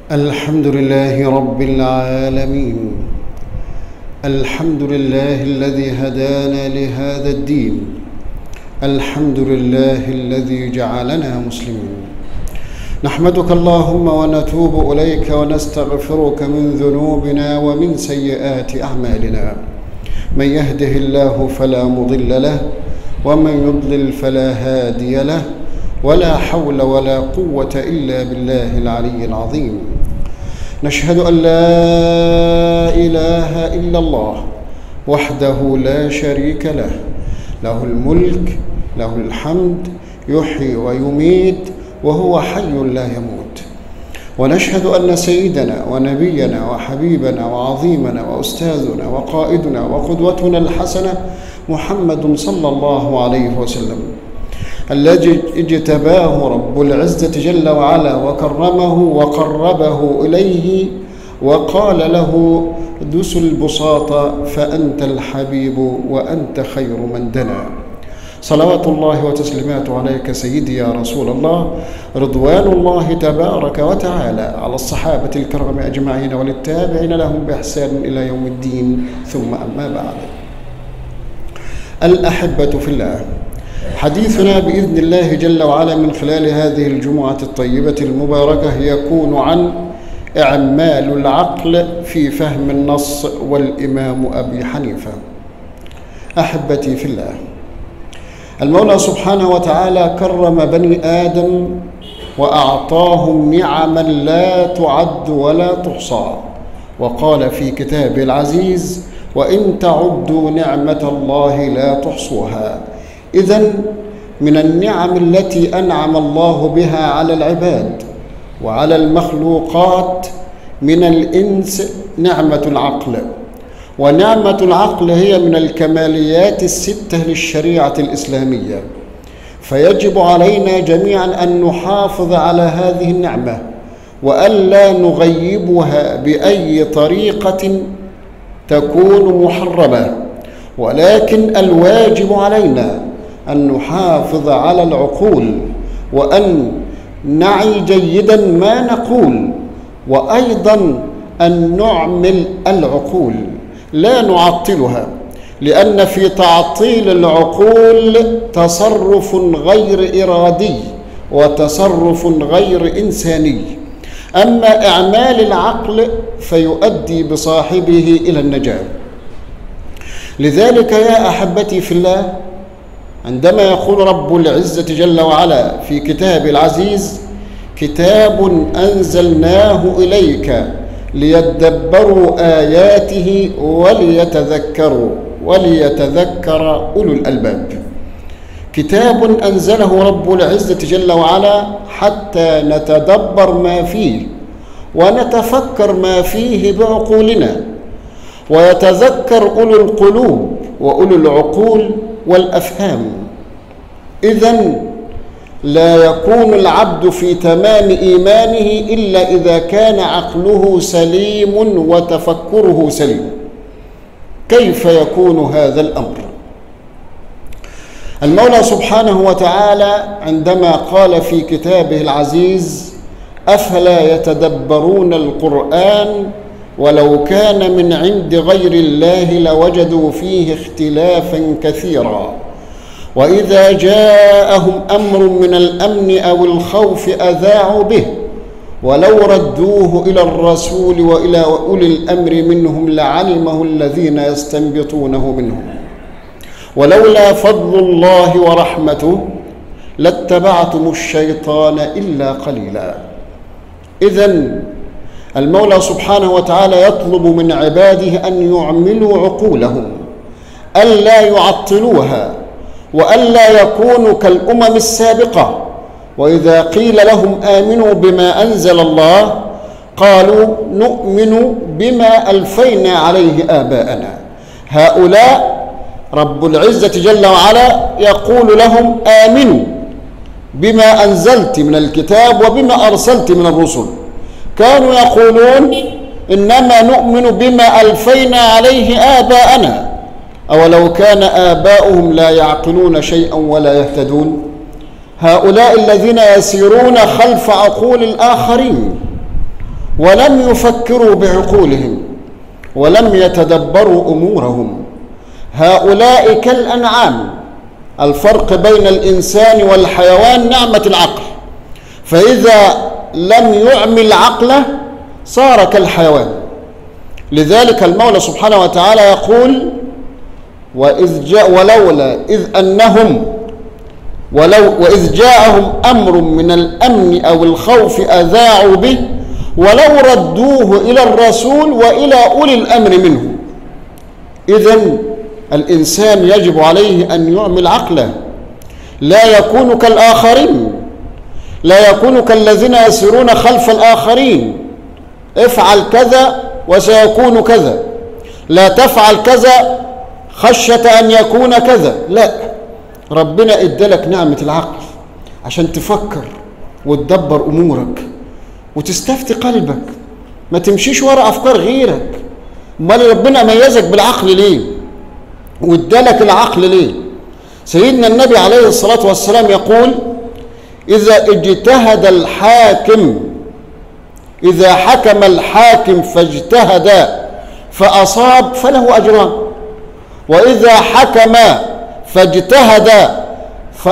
الحمد لله رب العالمين الحمد لله الذي هدانا لهذا الدين الحمد لله الذي جعلنا مسلمين نحمدك اللهم ونتوب اليك ونستغفرك من ذنوبنا ومن سيئات اعمالنا من يهده الله فلا مضل له ومن يضلل فلا هادي له ولا حول ولا قوه الا بالله العلي العظيم نشهد ان لا اله الا الله وحده لا شريك له له الملك له الحمد يحيي ويميت وهو حي لا يموت ونشهد ان سيدنا ونبينا وحبيبنا وعظيمنا واستاذنا وقائدنا وقدوتنا الحسنه محمد صلى الله عليه وسلم الذي اجتباه رب العزه جل وعلا وكرمه وقربه اليه وقال له دس البساط فانت الحبيب وانت خير من دنا صلوات الله وتسليماته عليك سيدي يا رسول الله رضوان الله تبارك وتعالى على الصحابة الكرام أجمعين وللتابعين لهم بإحسان إلى يوم الدين ثم أما بعد الأحبة في الله حديثنا بإذن الله جل وعلا من خلال هذه الجمعة الطيبة المباركة يكون عن إعمال العقل في فهم النص والإمام أبي حنيفة أحبتي في الله المولى سبحانه وتعالى كرم بني ادم واعطاهم نعما لا تعد ولا تحصى وقال في كتابه العزيز وان تعدوا نعمه الله لا تحصوها اذا من النعم التي انعم الله بها على العباد وعلى المخلوقات من الانس نعمه العقل ونعمة العقل هي من الكماليات الستة للشريعة الإسلامية فيجب علينا جميعا أن نحافظ على هذه النعمة وألا نغيبها بأي طريقة تكون محرمة ولكن الواجب علينا أن نحافظ على العقول وأن نعي جيدا ما نقول وأيضا أن نعمل العقول لا نعطلها لان في تعطيل العقول تصرف غير ارادي وتصرف غير انساني اما اعمال العقل فيؤدي بصاحبه الى النجاه لذلك يا احبتي في الله عندما يقول رب العزه جل وعلا في كتاب العزيز كتاب انزلناه اليك ليدبروا اياته وليتذكروا وليتذكر اولو الالباب كتاب انزله رب العزه جل وعلا حتى نتدبر ما فيه ونتفكر ما فيه بعقولنا ويتذكر اولو القلوب واولو العقول والافهام اذا لا يكون العبد في تمام ايمانه الا اذا كان عقله سليم وتفكره سليم كيف يكون هذا الامر المولى سبحانه وتعالى عندما قال في كتابه العزيز افلا يتدبرون القران ولو كان من عند غير الله لوجدوا فيه اختلافا كثيرا واذا جاءهم امر من الامن او الخوف اذاعوا به ولو ردوه الى الرسول والى اولي الامر منهم لعلمه الذين يستنبطونه منهم ولولا فضل الله ورحمته لاتبعتم الشيطان الا قليلا اذا المولى سبحانه وتعالى يطلب من عباده ان يعملوا عقولهم الا يعطلوها والا يكونوا كالامم السابقه واذا قيل لهم امنوا بما انزل الله قالوا نؤمن بما الفينا عليه اباءنا هؤلاء رب العزه جل وعلا يقول لهم امنوا بما انزلت من الكتاب وبما ارسلت من الرسل كانوا يقولون انما نؤمن بما الفينا عليه اباءنا أولو كان آباؤهم لا يعقلون شيئا ولا يهتدون هؤلاء الذين يسيرون خلف عقول الآخرين ولم يفكروا بعقولهم ولم يتدبروا امورهم هؤلاء كالانعام الفرق بين الانسان والحيوان نعمه العقل فاذا لم يعمل عقله صار كالحيوان لذلك المولى سبحانه وتعالى يقول وإذ جاء ولولا إذ أنهم ولو وإذ جاءهم أمر من الأمن أو الخوف أذاعوا به ولو ردوه إلى الرسول وإلى أولي الأمر منهم إذا الإنسان يجب عليه أن يعمل عقله لا يكون كالآخرين لا يكون كالذين يسيرون خلف الآخرين افعل كذا وسيكون كذا لا تفعل كذا خشية أن يكون كذا لا ربنا ادالك نعمة العقل عشان تفكر وتدبر أمورك وتستفتي قلبك ما تمشيش ورا أفكار غيرك امال ربنا ميزك بالعقل ليه وادالك العقل ليه سيدنا النبي عليه الصلاة والسلام يقول إذا اجتهد الحاكم إذا حكم الحاكم فاجتهد فأصاب فله أجران وإذا حكم فاجتهد ف...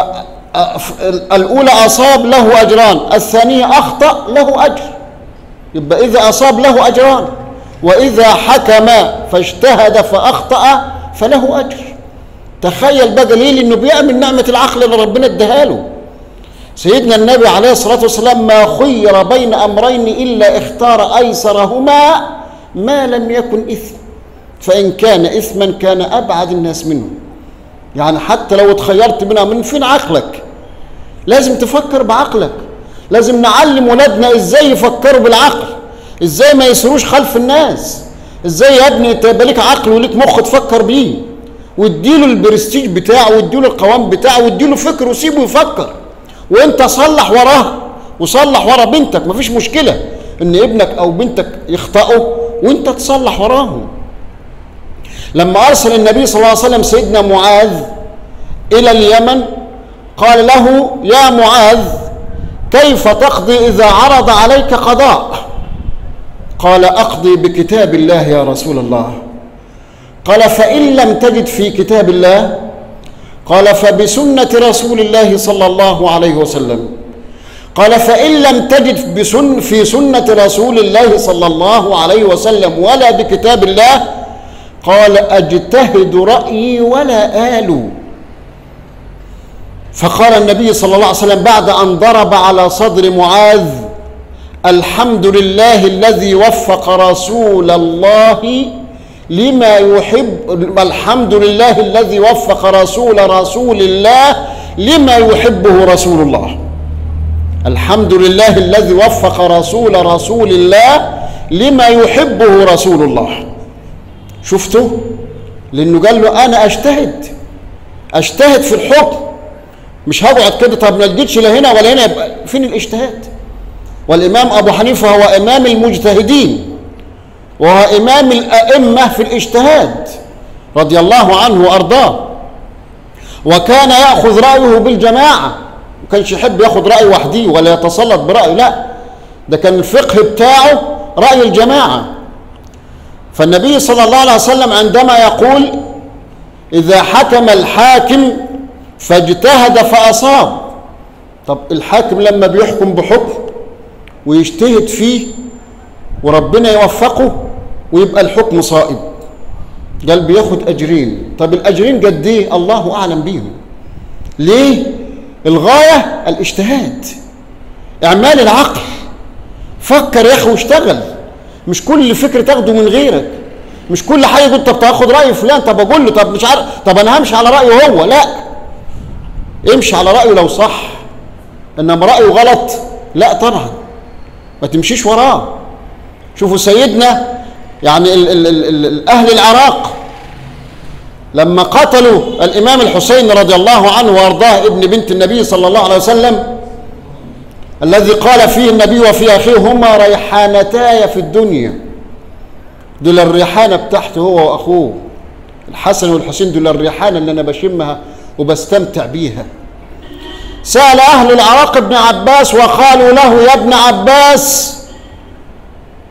الأولى أصاب له أجران الثانية أخطأ له أجر يبقى إذا أصاب له أجران وإذا حكم فاجتهد فأخطأ فله أجر تخيل بقى ليه لأنه بيعمل نعمة العقل اللي ربنا اداها له سيدنا النبي عليه الصلاة والسلام ما خير بين أمرين إلا اختار أيسرهما ما لم يكن إثم فإن كان إثما كان أبعد الناس منه يعني حتى لو اتخيرت منها من فين عقلك لازم تفكر بعقلك لازم نعلم ولادنا ازاي يفكروا بالعقل ازاي ما يسروش خلف الناس ازاي يا ابني تبقى ليك عقل وليك مخ تفكر بيه واديله البرستيج بتاعه واديله القوام بتاعه واديله فكر وسيبه يفكر وانت صلح وراه وصلح ورا بنتك مفيش مشكله ان ابنك او بنتك يخطئوا وانت تصلح وراهم لما ارسل النبي صلى الله عليه وسلم سيدنا معاذ الى اليمن قال له يا معاذ كيف تقضي اذا عرض عليك قضاء قال اقضي بكتاب الله يا رسول الله قال فان لم تجد في كتاب الله قال فبسنه رسول الله صلى الله عليه وسلم قال فان لم تجد بسن في سنه رسول الله صلى الله عليه وسلم ولا بكتاب الله قال اجتهد رايي ولا آل فقال النبي صلى الله عليه وسلم بعد ان ضرب على صدر معاذ الحمد لله الذي وفق رسول الله لما يحب الحمد لله الذي وفق رسول رسول الله لما يحبه رسول الله الحمد لله الذي وفق رسول رسول الله لما يحبه رسول الله شفتوا لانه قال له انا اجتهد اجتهد في الحكم مش هقعد كده طب ما لقيتش لا هنا ولا هنا يبقى فين الاجتهاد والامام ابو حنيفه هو امام المجتهدين وهو امام الائمه في الاجتهاد رضي الله عنه وارضاه وكان ياخذ رايه بالجماعه ما كانش يحب ياخذ راي وحده ولا يتسلط برايه لا ده كان الفقه بتاعه راي الجماعه فالنبي صلى الله عليه وسلم عندما يقول اذا حكم الحاكم فاجتهد فاصاب طب الحاكم لما بيحكم بحكم ويجتهد فيه وربنا يوفقه ويبقى الحكم صائب قال بياخد اجرين طب الاجرين قد ايه الله اعلم بيهم ليه الغايه الاجتهاد اعمال العقل فكر يا اخي واشتغل مش كل فكر تاخده من غيرك مش كل حاجه يقول طب تاخد راي فلان طب اقول له طب مش عارف طب انا همشي على رايه هو لا امشي على رايه لو صح انما رايه غلط لا طبعا ما تمشيش وراه شوفوا سيدنا يعني ال ال ال ال اهل العراق لما قتلوا الامام الحسين رضي الله عنه وارضاه ابن بنت النبي صلى الله عليه وسلم الذي قال فيه النبي وفي اخيه هما ريحانتاي في الدنيا دول الريحانه بتاعته هو واخوه الحسن والحسين دول الريحانه اللي انا بشمها وبستمتع بيها سال اهل العراق ابن عباس وقالوا له يا ابن عباس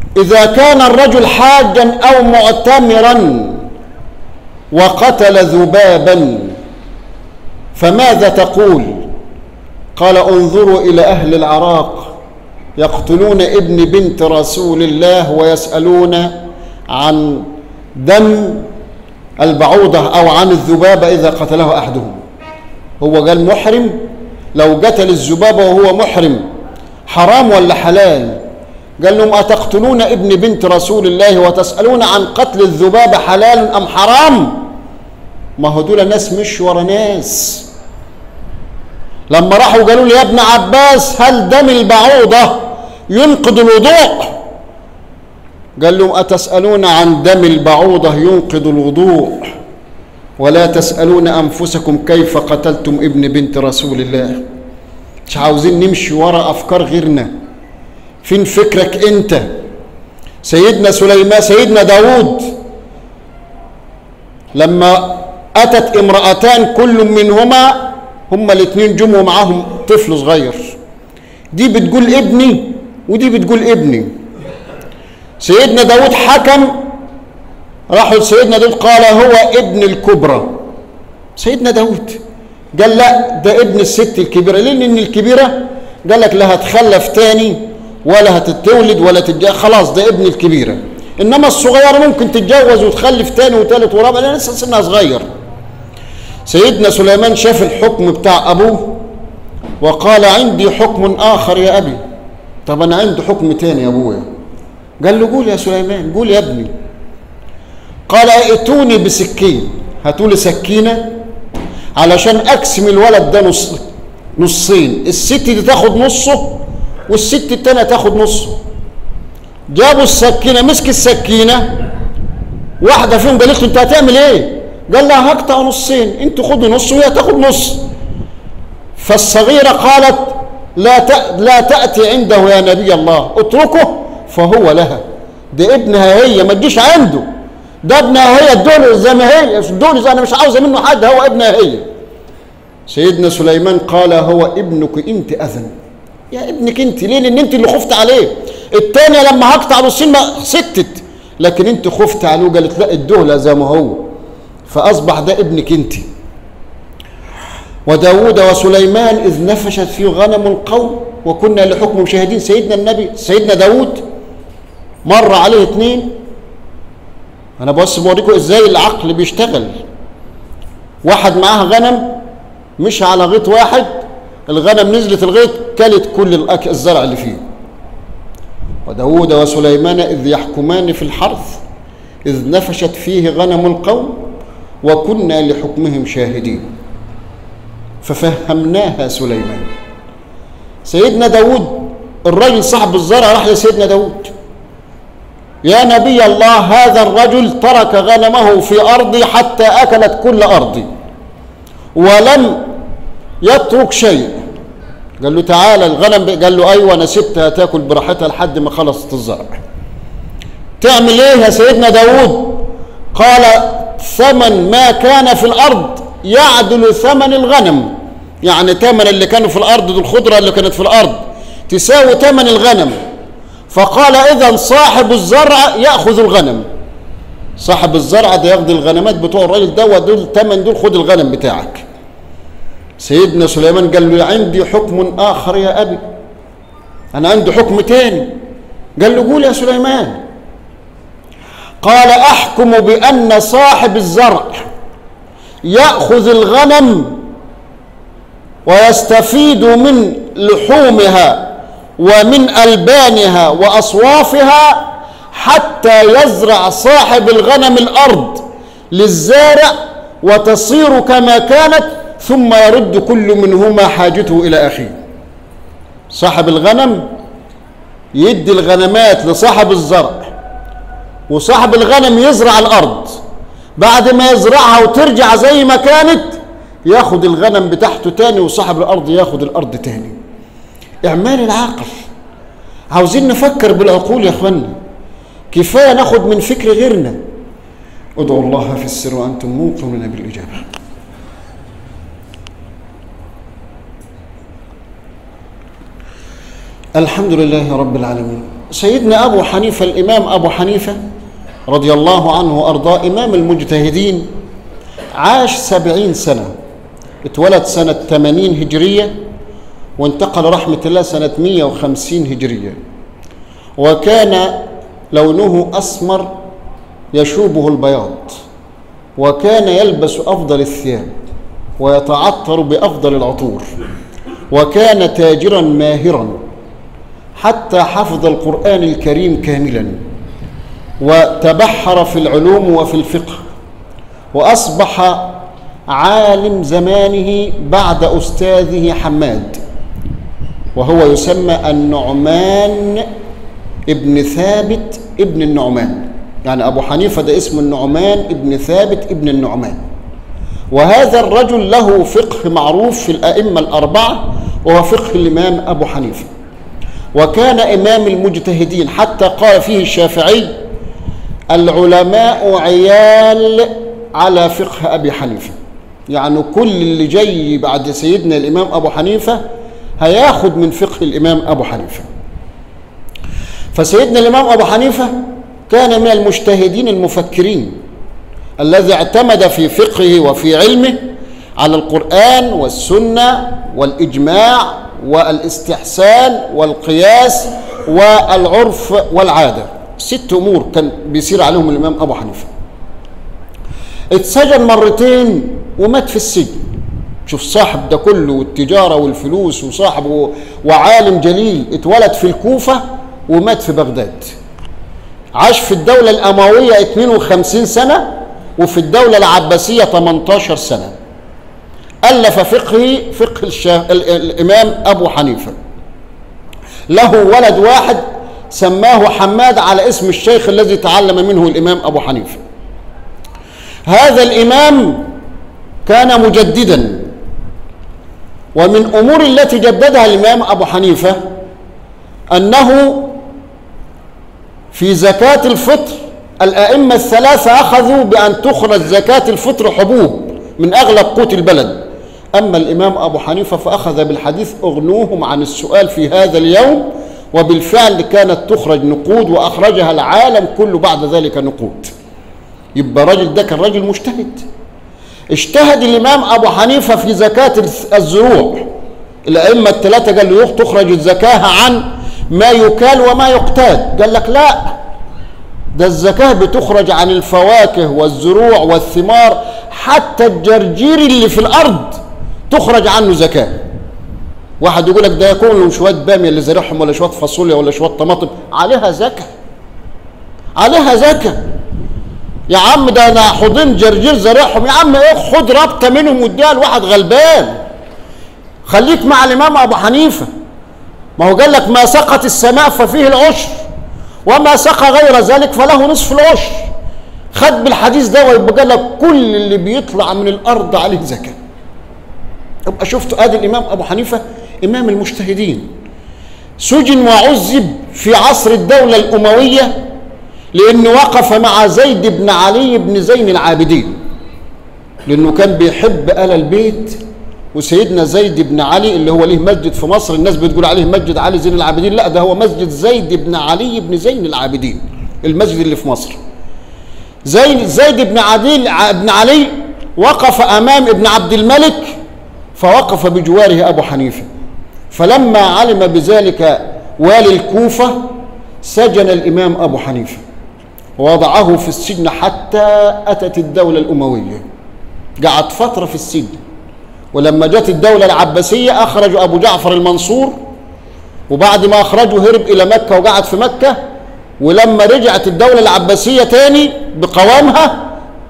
إذا كان الرجل حاجا أو معتمرا وقتل ذبابا فماذا تقول قال انظروا إلى أهل العراق يقتلون ابن بنت رسول الله ويسألون عن دم البعوضة أو عن الذبابة إذا قتله أحدهم هو قال محرم لو قتل الذبابة وهو محرم حرام ولا حلال قال لهم أتقتلون ابن بنت رسول الله وتسألون عن قتل الذبابة حلال أم حرام ما هو دول ناس مش ورا ناس لما راحوا قالوا لي يا ابن عباس هل دم البعوضة ينقض الوضوء قال لهم أتسألون عن دم البعوضة ينقض الوضوء ولا تسألون أنفسكم كيف قتلتم ابن بنت رسول الله مش عاوزين نمشي ورا أفكار غيرنا فين فكرك أنت سيدنا سليمان سيدنا داود لما أتت امرأتان كل منهما هما الاثنين جم معاهم طفل صغير دي بتقول ابني ودي بتقول ابني سيدنا داود حكم راحوا لسيدنا داود قال هو ابن الكبرى سيدنا داود قال لا ده ابن الست الكبيرة ليه لأن الكبيرة قال لك لا هتخلف تاني ولا هتتولد ولا تتجوز خلاص ده ابن الكبيرة إنما الصغيرة ممكن تتجوز وتخلف تاني وتالت ورابع لأن لسه سنها صغير سيدنا سليمان شاف الحكم بتاع أبوه وقال عندي حكم آخر يا أبي طب أنا عندي حكم تاني يا أبويا قال له قول يا سليمان قول يا ابني قال ائتوني بسكين هاتوا لي سكينه علشان اقسم الولد ده نص نصين الست دي تاخد نصه والست التانية تاخد نصه جابوا السكينة مسك السكينة واحدة فيهم قالت له انت هتعمل ايه؟ قال لها هقطع نصين انت خدي نص وهي تاخد نص فالصغيرة قالت لا لا تأتي عنده يا نبي الله اتركه فهو لها ده ابنها هي ما تجيش عنده ده ابنها هي الدول زي ما هي الدول انا مش عاوزه منه حد هو ابنها هي سيدنا سليمان قال هو ابنك انت اذن يا ابنك انت ليه لان انت اللي خفت عليه التانية لما هقطع نصين ما ستت لكن انت خفت عليه وقالت لا الدهله زي ما هو فاصبح ده ابنك انت وداود وسليمان إذ نفشت في غنم القوم وكنا لحكم شاهدين سيدنا النبي سيدنا داود مر عليه اتنين أنا بس بوريكم إزاي العقل بيشتغل واحد معاه غنم مش على غيط واحد الغنم نزلت الغيط كلت كل الأك الزرع اللي فيه وداود وسليمان إذ يحكمان في الحرث إذ نفشت فيه غنم القوم وكنا لحكمهم شاهدين ففهمناها سليمان سيدنا داود الرجل صاحب الزرع راح لسيدنا داود يا نبي الله هذا الرجل ترك غنمه في أرضي حتى أكلت كل أرضي ولم يترك شيء قال له تعالى الغنم قال له أيوة أنا سبتها تاكل براحتها لحد ما خلصت الزرع تعمل إيه يا سيدنا داود قال ثمن ما كان في الأرض يعدل ثمن الغنم يعني ثمن اللي كانوا في الارض دي الخضره اللي كانت في الارض تساوي ثمن الغنم فقال اذا صاحب الزرع ياخذ الغنم صاحب الزرع ده ياخذ الغنمات بتوع الراجل ده ودول ثمن دول خد الغنم بتاعك سيدنا سليمان قال له عندي حكم اخر يا ابي انا عندي حكم تاني قال له قول يا سليمان قال احكم بان صاحب الزرع ياخذ الغنم ويستفيد من لحومها ومن البانها واصوافها حتى يزرع صاحب الغنم الارض للزارع وتصير كما كانت ثم يرد كل منهما حاجته الى اخيه صاحب الغنم يدي الغنمات لصاحب الزرع وصاحب الغنم يزرع الارض بعد ما يزرعها وترجع زي ما كانت ياخد الغنم بتاعته تاني وصاحب الارض ياخد الارض تاني اعمال العقل عاوزين نفكر بالعقول يا اخوانا كفايه ناخد من فكر غيرنا ادعوا الله في السر وانتم موقنون بالاجابه الحمد لله رب العالمين سيدنا أبو حنيفة الإمام أبو حنيفة رضي الله عنه وأرضاه إمام المجتهدين عاش سبعين سنة اتولد سنة 80 هجرية وانتقل رحمة الله سنة 150 هجرية وكان لونه أسمر يشوبه البياض وكان يلبس أفضل الثياب ويتعطر بأفضل العطور وكان تاجرا ماهرا حتى حفظ القرآن الكريم كاملا وتبحر في العلوم وفي الفقه وأصبح عالم زمانه بعد أستاذه حماد وهو يسمى النعمان ابن ثابت ابن النعمان يعني أبو حنيفة ده اسم النعمان ابن ثابت ابن النعمان وهذا الرجل له فقه معروف في الأئمة الأربعة وهو فقه الإمام أبو حنيفة وكان إمام المجتهدين حتى قال فيه الشافعي العلماء عيال على فقه أبي حنيفة يعني كل اللي جاي بعد سيدنا الإمام أبو حنيفة هياخد من فقه الإمام أبو حنيفة فسيدنا الإمام أبو حنيفة كان من المجتهدين المفكرين الذي اعتمد في فقهه وفي علمه على القرآن والسنة والإجماع والاستحسان والقياس والعرف والعادة ست أمور كان بيسير عليهم الإمام أبو حنيفة اتسجن مرتين ومات في السجن شوف صاحب ده كله والتجارة والفلوس وصاحبه وعالم جليل اتولد في الكوفة ومات في بغداد عاش في الدولة الأموية 52 سنة وفي الدولة العباسية 18 سنة ألف فقه فقه الشا... الإمام أبو حنيفة له ولد واحد سماه حماد على اسم الشيخ الذي تعلم منه الإمام أبو حنيفة هذا الإمام كان مجددا ومن أمور التي جددها الإمام أبو حنيفة أنه في زكاة الفطر الأئمة الثلاثة أخذوا بأن تخرج زكاة الفطر حبوب من أغلب قوت البلد أما الإمام أبو حنيفة فأخذ بالحديث أغنوهم عن السؤال في هذا اليوم وبالفعل كانت تخرج نقود وأخرجها العالم كله بعد ذلك نقود يبقى راجل ده كان راجل مجتهد اجتهد الإمام أبو حنيفة في زكاة الزروع الأئمة الثلاثة قال له تخرج الزكاة عن ما يكال وما يقتاد قال لك لا ده الزكاة بتخرج عن الفواكه والزروع والثمار حتى الجرجير اللي في الأرض تخرج عنه زكاة واحد يقول لك ده يكون له شوية بامية اللي زارعهم ولا شوية فاصوليا ولا شوية طماطم عليها زكاة عليها زكاة يا عم ده انا حوضين جرجير زارعهم يا عم ايه خد رابطه منهم واديها لواحد غلبان خليك مع الامام ابو حنيفه ما هو قال لك ما سقط السماء ففيه العشر وما سقى غير ذلك فله نصف العشر خد بالحديث ده ويبقى قال لك كل اللي بيطلع من الارض عليه زكاه يبقى شفتوا ادي الامام ابو حنيفه امام المجتهدين سجن وعذب في عصر الدوله الامويه لانه وقف مع زيد بن علي بن زين العابدين لانه كان بيحب ال البيت وسيدنا زيد بن علي اللي هو ليه مسجد في مصر الناس بتقول عليه مسجد علي زين العابدين لا ده هو مسجد زيد بن علي بن زين العابدين المسجد اللي في مصر زين زيد بن عديل بن علي وقف امام ابن عبد الملك فوقف بجواره ابو حنيفه فلما علم بذلك والي الكوفه سجن الامام ابو حنيفه ووضعه في السجن حتى اتت الدوله الامويه قعد فتره في السجن ولما جت الدولة العباسية أخرجوا أبو جعفر المنصور وبعد ما أخرجوا هرب إلى مكة وقعد في مكة ولما رجعت الدولة العباسية تاني بقوامها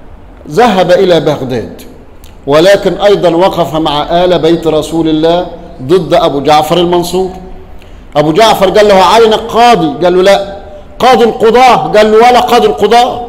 ذهب إلى بغداد ولكن أيضا وقف مع آل بيت رسول الله ضد أبو جعفر المنصور أبو جعفر قال له عينك قاضي قال له لا قاضي القضاة قال له ولا قاضي القضاة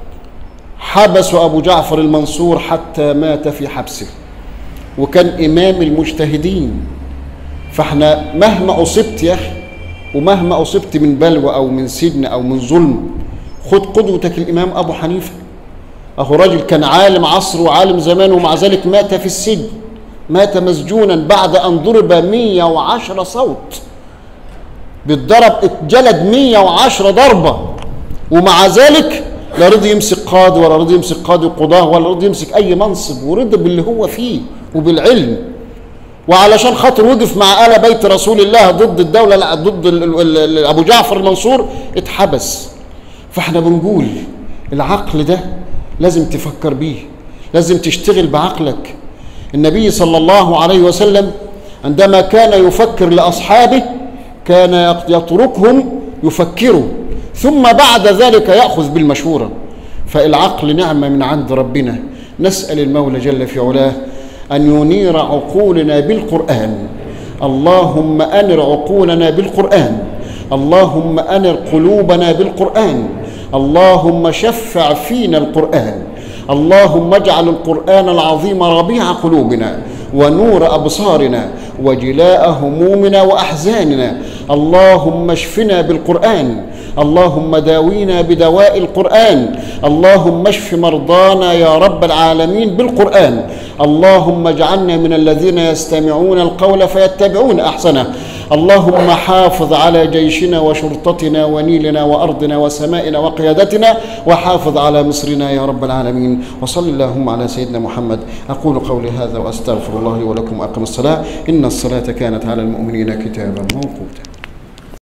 حبسوا أبو جعفر المنصور حتى مات في حبسه وكان إمام المجتهدين فاحنا مهما أصبت يا أخي ومهما أصبت من بلوى أو من سجن أو من ظلم خد قدوتك الإمام أبو حنيفة أهو راجل كان عالم عصر وعالم زمان ومع ذلك مات في السجن مات مسجونا بعد أن ضرب 110 صوت بالضرب اتجلد 110 ضربة ومع ذلك لا رضي يمسك قاضي ولا رضي يمسك قاضي قضاه ولا رضي يمسك أي منصب ورضي باللي هو فيه وبالعلم وعلشان خاطر وقف مع آل بيت رسول الله ضد الدولة لا ضد ال- ال- ال- أبو جعفر المنصور اتحبس فاحنا بنقول العقل ده لازم تفكر بيه لازم تشتغل بعقلك النبي صلى الله عليه وسلم عندما كان يفكر لأصحابه كان يتركهم يفكروا ثم بعد ذلك يأخذ بالمشورة فالعقل نعمة من عند ربنا نسأل المولى جل في علاه أن ينير عقولنا بالقرآن اللهم أنر عقولنا بالقرآن اللهم أنر قلوبنا بالقرآن اللهم شفع فينا القرآن اللهم اجعل القرآن العظيم ربيع قلوبنا ونور أبصارنا وجلاء همومنا وأحزاننا اللهم اشفنا بالقرآن اللهم داوينا بدواء القرآن اللهم اشف مرضانا يا رب العالمين بالقرآن اللهم اجعلنا من الذين يستمعون القول فيتبعون أحسنه اللهم حافظ على جيشنا وشرطتنا ونيلنا وأرضنا وسمائنا وقيادتنا وحافظ على مصرنا يا رب العالمين وصل اللهم على سيدنا محمد أقول قولي هذا وأستغفر الله لي ولكم أقم الصلاة إن الصلاة كانت على المؤمنين كتابا موقوتا